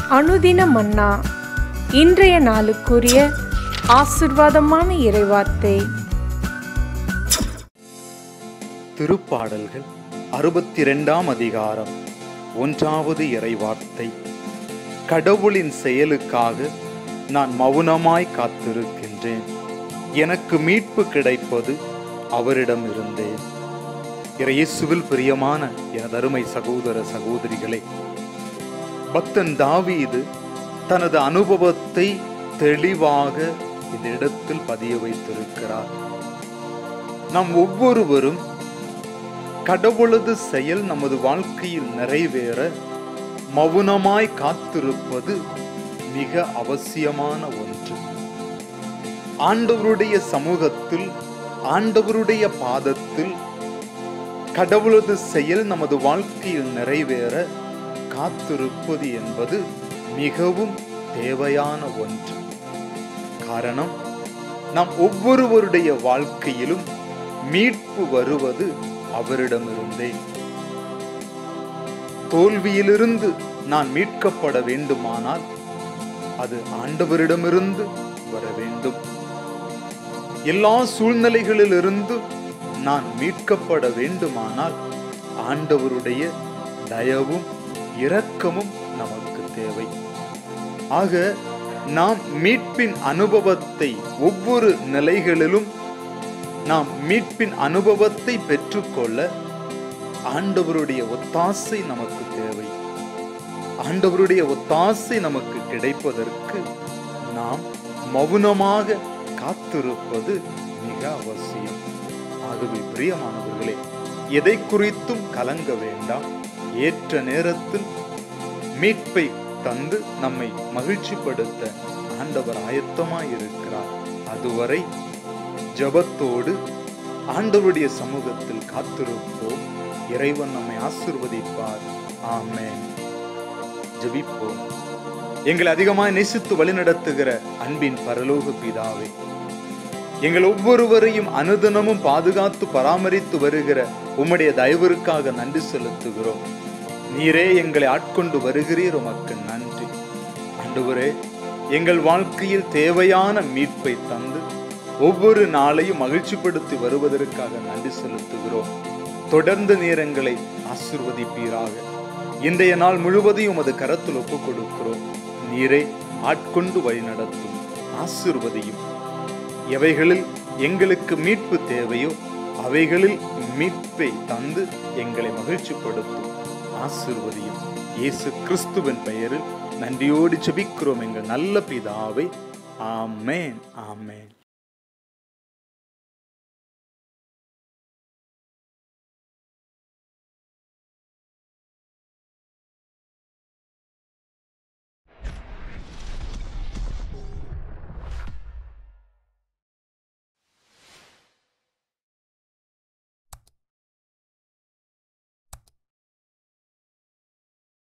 அனுதின மன்னா இன்றைய நாளுக்குரிய ஆசிர்வாதமான இறைவார்த்தை திருப்பாடல்கள் அறுபத்தி ரெண்டாம் அதிகாரம் ஒன்றாவது இறைவார்த்தை கடவுளின் செயலுக்காக நான் மௌனமாய் காத்திருக்கின்றேன் எனக்கு மீட்பு கிடைப்பது அவரிடம் இருந்தேன் இயேசுவில் பிரியமான எனது அருமை சகோதர சகோதரிகளே பக்தன் தாவீது தனது அனுபவத்தை தெளிவாக இந்த இடத்தில் பதிய வைத்திருக்கிறார் நாம் ஒவ்வொருவரும் கடவுளது செயல் நமது வாழ்க்கையில் நிறைவேற மௌனமாய் காத்திருப்பது மிக அவசியமான ஒன்று ஆண்டவருடைய சமூகத்தில் ஆண்டவருடைய பாதத்தில் கடவுளது செயல் நமது வாழ்க்கையில் நிறைவேற காத்திருப்பது என்பது மிகவும் தேவையான ஒன்று காரணம் நாம் ஒவ்வொருவருடைய வாழ்க்கையிலும் மீட்பு வருவது அவரிடமிருந்தே தோல்வியிலிருந்து நான் மீட்கப்பட வேண்டுமானால் அது ஆண்டவரிடமிருந்து வர வேண்டும் எல்லா சூழ்நிலைகளிலிருந்து நான் மீட்கப்பட வேண்டுமானால் ஆண்டவருடைய தயவும் இரக்கமும் நமக்கு தேவை ஆக நாம் மீட்பின் அனுபவத்தை ஒவ்வொரு நிலைகளிலும் நாம் மீட்பின் அனுபவத்தை பெற்றுக்கொள்ள ஆண்டவருடைய ஒத்தாசை நமக்கு தேவை ஆண்டவருடைய ஒத்தாசை நமக்கு கிடைப்பதற்கு நாம் மௌனமாக காத்திருப்பது மிக அவசியம் ஆகவே பிரியமானவர்களே எதை குறித்தும் கலங்க வேண்டாம் ஏற்ற நேரத்தில் மீட்பை தந்து நம்மை மகிழ்ச்சிப்படுத்த ஆண்டவர் ஆயத்தமாய் இருக்கிறார் அதுவரை ஜபத்தோடு ஆண்டவருடைய சமூகத்தில் காத்திருப்போம் இறைவன் நம்மை ஆசிர்வதிப்பார் ஆமென் ஜெபிப்போம் எங்களை அதிகமாய் நேசித்து வழிநடத்துகிற அன்பின் பரலோக பிதாவே எங்கள் ஒவ்வொருவரையும் அனுதினமும் பாதுகாத்து பராமரித்து வருகிற உம்முடைய தயவிற்காக நன்றி செலுத்துகிறோம் நீரே எங்களை ஆட்கொண்டு வருகிறீர் உமக்கு நன்றி ஆண்டவரே எங்கள் வாழ்க்கையில் தேவையான மீட்பை தந்து ஒவ்வொரு நாளையும் மகிழ்ச்சிப்படுத்தி வருவதற்காக நன்றி செலுத்துகிறோம் தொடர்ந்து நேரங்களை ஆசிர்வதிப்பீராக இன்றைய நாள் முழுவதையும் உமது கரத்தில் ஒப்புக் கொடுக்கிறோம் நீரே ஆட்கொண்டு வழிநடத்தும் ஆசிர்வதியும் எவைகளில் எங்களுக்கு மீட்பு தேவையோ அவைகளில் மீட்பை தந்து எங்களை மகிழ்ச்சிப்படுத்தும் ஆசிர்வதியும் இயேசு கிறிஸ்துவின் பெயரில் நன்றியோடு ஜெபிக்கிறோம் எங்கள் நல்ல பிதாவை ஆமேன் ஆமேன்